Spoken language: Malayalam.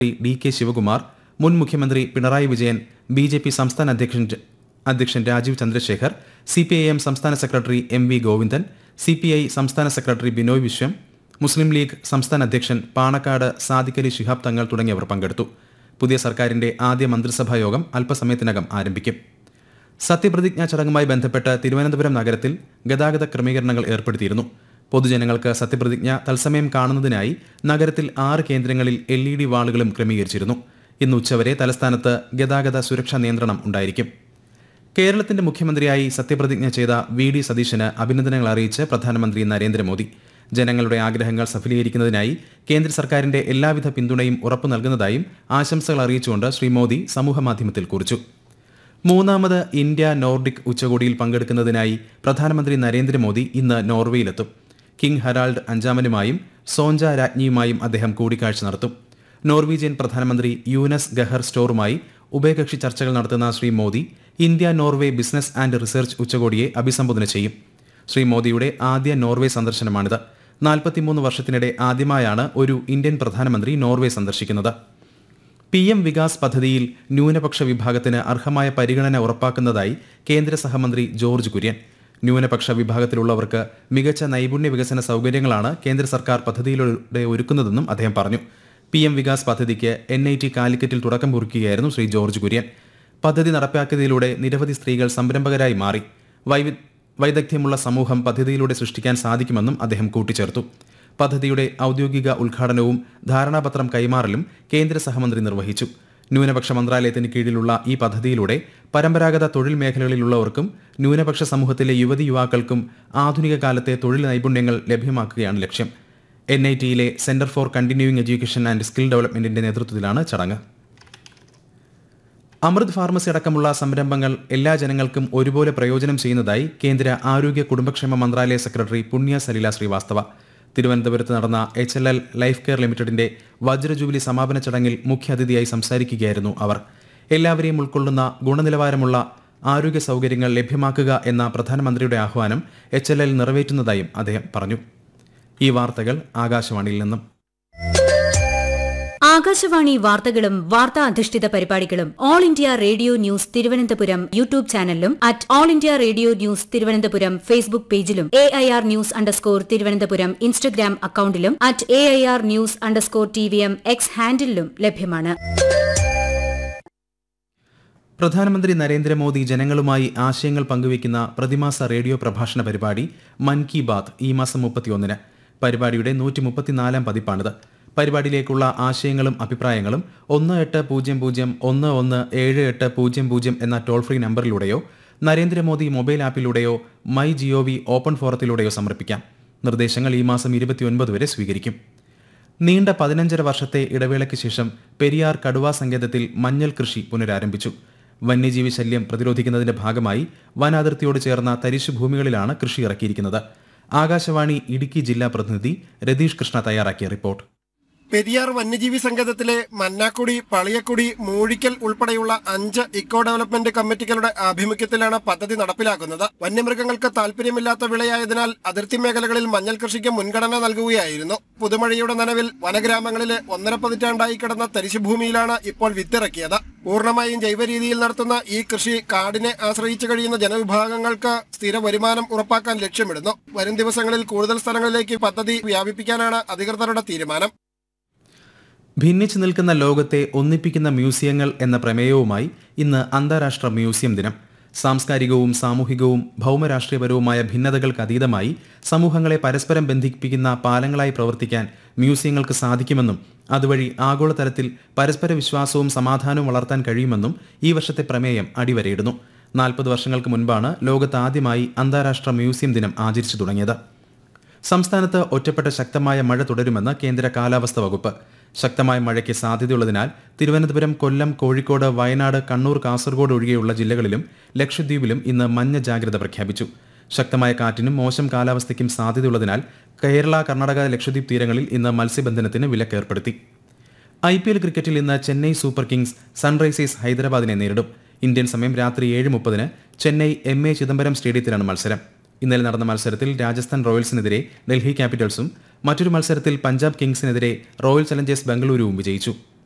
ഡി കെ ശിവകുമാർ മുൻ മുഖ്യമന്ത്രി Pinarayi Vijayan B J P സംസ്ഥാന അധ്യക്ഷൻ അധ്യക്ഷൻ Rajeev Chandrasekhar C P I M സംസ്ഥാന secretary M V Govindan C P I സംസ്ഥാന സെക്രട്ടറി ബിനോയ് വിശ്വം മുസ്ലിം ലീഗ് സംസ്ഥാന അധ്യക്ഷൻ പാണക്കാട് സാദിഖലി ശിഹാബ് തങ്ങൾ തുടങ്ങിയവർ പങ്കെടുത്തു പുതിയ സർക്കാരിന്റെ ആദ്യ മന്ത്രിസഭാ യോഗം അല്പസമയത്തിനകം ആരംഭിക്കും സത്യപ്രതിജ്ഞാ ചടങ്ങുമായി ബന്ധപ്പെട്ട് തിരുവനന്തപുരം നഗരത്തിൽ ഗതാഗത ക്രമീകരണങ്ങൾ ഏർപ്പെടുത്തിയിരുന്നു പൊതുജനങ്ങൾക്ക് സത്യപ്രതിജ്ഞ തത്സമയം കാണുന്നതിനായി നഗരത്തിൽ ആറ് കേന്ദ്രങ്ങളിൽ എൽ ഇ ഡി വാളുകളും ക്രമീകരിച്ചിരുന്നു ഇന്ന് ഉച്ചവരെ തലസ്ഥാനത്ത് ഗതാഗത സുരക്ഷാ നിയന്ത്രണം ഉണ്ടായിരിക്കും കേരളത്തിന്റെ മുഖ്യമന്ത്രിയായി സത്യപ്രതിജ്ഞ ചെയ്ത വി ഡി സതീശന് അഭിനന്ദനങ്ങൾ അറിയിച്ച് പ്രധാനമന്ത്രി നരേന്ദ്രമോദി ജനങ്ങളുടെ ആഗ്രഹങ്ങൾ സഫലീകരിക്കുന്നതിനായി കേന്ദ്ര സർക്കാരിന്റെ എല്ലാവിധ പിന്തുണയും ഉറപ്പു നൽകുന്നതായും ആശംസകൾ അറിയിച്ചുകൊണ്ട് ശ്രീ മോദി സമൂഹമാധ്യമത്തിൽ കുറിച്ചു മൂന്നാമത് ഇന്ത്യ നോർഡിക് ഉച്ചകോടിയിൽ പങ്കെടുക്കുന്നതിനായി പ്രധാനമന്ത്രി നരേന്ദ്രമോദി ഇന്ന് നോർവേയിലെത്തും കിങ് ഹെറാൾഡ് അഞ്ചാമനുമായും സോഞ്ച രാജ്ഞിയുമായും അദ്ദേഹം കൂടിക്കാഴ്ച നടത്തും നോർവീജിയൻ പ്രധാനമന്ത്രി യൂനസ് ഗഹർ സ്റ്റോറുമായി ഉഭയകക്ഷി ചർച്ചകൾ നടത്തുന്ന Shri Modi India Norway business and research ഉച്ചകോടിയെ അഭിസംബോധന ചെയ്യും ശ്രീ മോദിയുടെ ആദ്യ നോർവേ സന്ദർശനമാണിത് നാൽപ്പത്തിമൂന്ന് വർഷത്തിനിടെ ആദ്യമായാണ് ഒരു ഇന്ത്യൻ പ്രധാനമന്ത്രി നോർവേ സന്ദർശിക്കുന്നത് പി എം വികാസ് പദ്ധതിയിൽ ന്യൂനപക്ഷ വിഭാഗത്തിന് അർഹമായ പരിഗണന ഉറപ്പാക്കുന്നതായി കേന്ദ്ര സഹമന്ത്രി ജോർജ് കുര്യൻ ന്യൂനപക്ഷ വിഭാഗത്തിലുള്ളവർക്ക് മികച്ച നൈപുണ്യ വികസന സൗകര്യങ്ങളാണ് കേന്ദ്ര സർക്കാർ പദ്ധതിയിലൂടെ ഒരുക്കുന്നതെന്നും അദ്ദേഹം പറഞ്ഞു പി എം വികാസ് പദ്ധതിക്ക് എൻ ഐ ടി കാലിക്കറ്റിൽ തുടക്കം കുറിക്കുകയായിരുന്നു ശ്രീ ജോർജ് കുര്യൻ പദ്ധതി നടപ്പാക്കിയതിലൂടെ നിരവധി സ്ത്രീകൾ സംരംഭകരായി മാറി വൈവി വൈദഗ്ധ്യമുള്ള സമൂഹം പദ്ധതിയിലൂടെ സൃഷ്ടിക്കാൻ സാധിക്കുമെന്നും അദ്ദേഹം കൂട്ടിച്ചേർത്തു പദ്ധതിയുടെ ഔദ്യോഗിക ഉദ്ഘാടനവും ധാരണാപത്രം കൈമാറലും കേന്ദ്ര സഹമന്ത്രി നിർവഹിച്ചു ന്യൂനപക്ഷ മന്ത്രാലയത്തിന് കീഴിലുള്ള ഈ പദ്ധതിയിലൂടെ പരമ്പരാഗത തൊഴിൽ മേഖലകളിലുള്ളവർക്കും ന്യൂനപക്ഷ സമൂഹത്തിലെ യുവതി യുവാക്കൾക്കും ആധുനിക കാലത്തെ തൊഴിൽ നൈപുണ്യങ്ങൾ ലഭ്യമാക്കുകയാണ് ലക്ഷ്യം എൻ ഐ ടിയിലെ centre for continuing education and skill ഡെവലപ്മെന്റിന്റെ നേതൃത്വത്തിലാണ് ചടങ്ങ് അമൃത് ഫാർമസി അടക്കമുള്ള സംരംഭങ്ങൾ എല്ലാ ജനങ്ങൾക്കും ഒരുപോലെ പ്രയോജനം ചെയ്യുന്നതായി കേന്ദ്ര ആരോഗ്യ കുടുംബക്ഷേമ മന്ത്രാലയ സെക്രട്ടറി പുണ്യ സലീല ശ്രീവാസ്തവ തിരുവനന്തപുരത്ത് നടന്ന H L L life care ലിമിറ്റഡിന്റെ വജ്രജൂബിലി സമാപന ചടങ്ങിൽ മുഖ്യാതിഥിയായി സംസാരിക്കുകയായിരുന്നു അവർ എല്ലാവരെയും ഉൾക്കൊള്ളുന്ന ഗുണനിലവാരമുള്ള ആരോഗ്യ സൗകര്യങ്ങൾ ലഭ്യമാക്കുക എന്ന പ്രധാനമന്ത്രിയുടെ ആഹ്വാനം എച്ച് എൽ എൽ നിറവേറ്റുന്നതായും അദ്ദേഹം പറഞ്ഞു ഈ വാർത്തകൾ ആകാശവാണിയിൽ നിന്നും ആകാശവാണി വാർത്തകളും വാർത്താ അധിഷ്ഠിത പരിപാടികളും All India Radio news Thiruvananthapuram YouTube ചാനലിലും at All India Radio news Thiruvananthapuram Facebook പേജിലും A I R news underscore Thiruvananthapuram Instagram അക്കൌണ്ടിലും at A I R news underscore T V M X ഹാൻഡിലും ലഭ്യമാണ് പ്രധാനമന്ത്രി നരേന്ദ്രമോദി ജനങ്ങളുമായി ആശയങ്ങൾ പങ്കുവയ്ക്കുന്ന പ്രതിമാസ റേഡിയോ പ്രഭാഷണ പരിപാടി മൻ കി ബാത്ത് ഈ മാസം മുപ്പത്തിയൊന്നിന് പരിപാടിയുടെ നൂറ്റി മുപ്പത്തിനാലാം പതിപ്പാണിത് പരിപാടിയിലേക്കുള്ള ആശയങ്ങളും അഭിപ്രായങ്ങളും ഒന്ന് എട്ട് പൂജ്യം പൂജ്യം ഒന്ന് ഒന്ന് ഏഴ് എട്ട് പൂജ്യം പൂജ്യം എന്ന ടോൾ ഫ്രീ നമ്പറിലൂടെയോ നരേന്ദ്രമോദി മൊബൈൽ ആപ്പിലൂടെയോ മൈ ജിഒവി ഓപ്പൺ ഫോറത്തിലൂടെയോ സമർപ്പിക്കാം നിർദ്ദേശങ്ങൾ ഈ മാസം ഇരുപത്തിയൊൻപത് വരെ സ്വീകരിക്കും നീണ്ട പതിനഞ്ചര വർഷത്തെ ഇടവേളയ്ക്ക് ശേഷം പെരിയാർ കടുവാ സങ്കേതത്തിൽ മഞ്ഞൾ കൃഷി പുനരാരംഭിച്ചു വന്യജീവി ശല്യം പ്രതിരോധിക്കുന്നതിന്റെ ഭാഗമായി വനാതിർത്തിയോട് ചേർന്ന തരിശു ഭൂമികളിലാണ് കൃഷി ഇറക്കിയിരിക്കുന്നത് ആകാശവാണി ഇടുക്കി ജില്ലാ പ്രതിനിധി രതീഷ് കൃഷ്ണ തയ്യാറാക്കിയ റിപ്പോർട്ട് പെരിയാർ വന്യജീവി സംഘത്തിലെ മന്നാക്കുടി പളിയക്കുടി മൂഴിക്കൽ ഉൾപ്പെടെയുള്ള അഞ്ച് ഇക്കോ ഡെവലപ്മെന്റ് കമ്മിറ്റികളുടെ ആഭിമുഖ്യത്തിലാണ് പദ്ധതി നടപ്പിലാക്കുന്നത് വന്യമൃഗങ്ങൾക്ക് താല്പര്യമില്ലാത്ത വിളയായതിനാൽ അതിർത്തി മേഖലകളിൽ മഞ്ഞൾ കൃഷിക്ക് മുൻഗണന നൽകുകയായിരുന്നു പുതുമഴയുടെ നനവിൽ വനഗ്രാമങ്ങളിലെ ഒന്നര പതിറ്റാണ്ടായി കിടന്ന തരിശുഭൂമിയിലാണ് ഇപ്പോൾ വിത്തിറക്കിയത് പൂർണ്ണമായും ജൈവ രീതിയിൽ നടത്തുന്ന ഈ കൃഷി കാടിനെ ആശ്രയിച്ചു കഴിയുന്ന ജനവിഭാഗങ്ങൾക്ക് സ്ഥിര വരുമാനം ഉറപ്പാക്കാൻ ലക്ഷ്യമിടുന്നു വരും ദിവസങ്ങളിൽ കൂടുതൽ സ്ഥലങ്ങളിലേക്ക് പദ്ധതി വ്യാപിപ്പിക്കാനാണ് അധികൃതരുടെ തീരുമാനം ഭിന്നിച്ചു നിൽക്കുന്ന ലോകത്തെ ഒന്നിപ്പിക്കുന്ന മ്യൂസിയങ്ങൾ എന്ന പ്രമേയവുമായി ഇന്ന് അന്താരാഷ്ട്ര മ്യൂസിയം ദിനം സാംസ്കാരികവും സാമൂഹികവും ഭൗമരാഷ്ട്രീയപരവുമായ ഭിന്നതകൾക്ക് അതീതമായി സമൂഹങ്ങളെ പരസ്പരം ബന്ധിപ്പിക്കുന്ന പാലങ്ങളായി പ്രവർത്തിക്കാൻ മ്യൂസിയങ്ങൾക്ക് സാധിക്കുമെന്നും അതുവഴി ആഗോളതലത്തിൽ പരസ്പര വിശ്വാസവും സമാധാനവും വളർത്താൻ കഴിയുമെന്നും ഈ വർഷത്തെ പ്രമേയം അടിവരയിടുന്നു നാൽപ്പത് വർഷങ്ങൾക്ക് മുൻപാണ് ലോകത്ത് ആദ്യമായി അന്താരാഷ്ട്ര മ്യൂസിയം ദിനം ആചരിച്ചു തുടങ്ങിയത് സംസ്ഥാനത്ത് ഒറ്റപ്പെട്ട ശക്തമായ മഴ തുടരുമെന്ന് കേന്ദ്ര കാലാവസ്ഥ വകുപ്പ് ശക്തമായ മഴയ്ക്ക് സാധ്യതയുള്ളതിനാൽ തിരുവനന്തപുരം കൊല്ലം കോഴിക്കോട് വയനാട് കണ്ണൂർ കാസർഗോഡ് ഒഴികെയുള്ള ജില്ലകളിലും ലക്ഷദ്വീപിലും ഇന്ന് മഞ്ഞ ജാഗ്രത പ്രഖ്യാപിച്ചു ശക്തമായ കാറ്റിനും മോശം കാലാവസ്ഥയ്ക്കും സാധ്യതയുള്ളതിനാൽ കേരള കർണാടക ലക്ഷദ്വീപ് തീരങ്ങളിൽ ഇന്ന് മത്സ്യബന്ധനത്തിന് വിലക്ക് ഏർപ്പെടുത്തി ഐ പി എൽ ക്രിക്കറ്റിൽ ഇന്ന് ചെന്നൈ സൂപ്പർ കിങ്സ് സൺറൈസേഴ്സ് ഹൈദരാബാദിനെ നേരിടും ഇന്ത്യൻ സമയം രാത്രി ഏഴ് മുപ്പതിന് ചെന്നൈ എം എ ചിദംബരം സ്റ്റേഡിയത്തിലാണ് മത്സരം ഇന്നലെ നടന്ന മത്സരത്തിൽ രാജസ്ഥാൻ റോയൽസിനെതിരെ ഡൽഹി ക്യാപിറ്റൽസും മറ്റൊരു മത്സരത്തിൽ പഞ്ചാബ് കിങ്സിനെതിരെ റോയൽ ചലഞ്ചേഴ്സ് ബംഗളൂരുവും വിജയിച്ചു